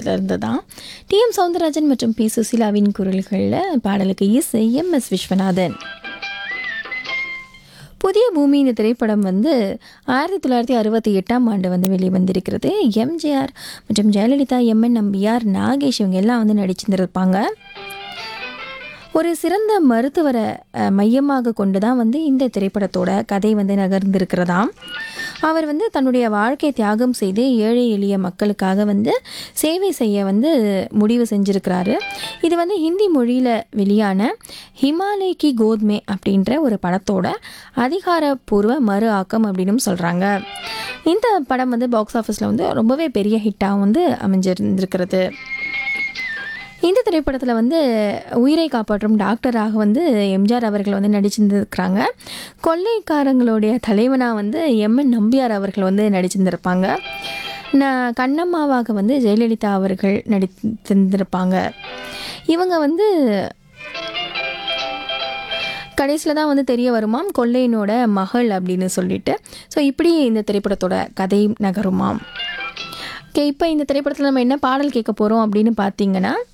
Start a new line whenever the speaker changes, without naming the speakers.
திரைப்படத்தில் இருந்து தான் டி எம் சவுந்தரராஜன் மற்றும் பி சுசீலாவின் குரல்களில் பாடலுக்கு இசை எம் எஸ் விஸ்வநாதன் புதிய பூமி இந்த திரைப்படம் வந்து ஆயிரத்தி தொள்ளாயிரத்தி அறுபத்தி எட்டாம் ஆண்டு வந்து வெளிவந்திருக்கிறது எம்ஜிஆர் மற்றும் ஜெயலலிதா எம்என் நம்பியார் நாகேஷ் இவங்க எல்லாம் வந்து நடிச்சிருந்திருப்பாங்க ஒரு சிறந்த மருத்துவரை அஹ், மையமாக கொண்டு தான் வந்து இந்த திரைப்படத்தோட கதை வந்து நகர்ந்திருக்கிறதாம் அவர் வந்து தன்னுடைய வாழ்க்கையை தியாகம் செய்து ஏழை எளிய மக்களுக்காக வந்து சேவை செய்ய வந்து முடிவு செஞ்சுருக்கிறாரு இது வந்து ஹிந்தி மொழியில் வெளியான ஹிமாலய் கி கோத்மே அப்படின்ற ஒரு படத்தோட அதிகாரப்பூர்வ மறு ஆக்கம் அப்படின்னு சொல்கிறாங்க இந்த படம் வந்து பாக்ஸ் ஆஃபீஸில் வந்து ரொம்பவே பெரிய ஹிட்டாக வந்து அமைஞ்சிருந்திருக்கிறது இந்த திரைப்படத்தில் வந்து உயிரை காப்பாற்றும் டாக்டராக வந்து எம்ஜிஆர் அவர்கள் வந்து நடிச்சிருந்துருக்கிறாங்க கொள்ளைக்காரங்களுடைய தலைவனாக வந்து எம்என் நம்பியார் அவர்கள் வந்து நடிச்சிருந்திருப்பாங்க நான் கண்ணம்மாவாக வந்து ஜெயலலிதா அவர்கள் நடித்திருந்திருப்பாங்க இவங்க வந்து கடைசியில் தான் வந்து தெரிய வருமாம் கொள்ளையனோட மகள் அப்படின்னு சொல்லிட்டு ஸோ இப்படி இந்த திரைப்படத்தோட கதை நகருமாம் ஓகே இப்போ இந்த திரைப்படத்தில் நம்ம என்ன பாடல் கேட்க போகிறோம் அப்படின்னு பார்த்தீங்கன்னா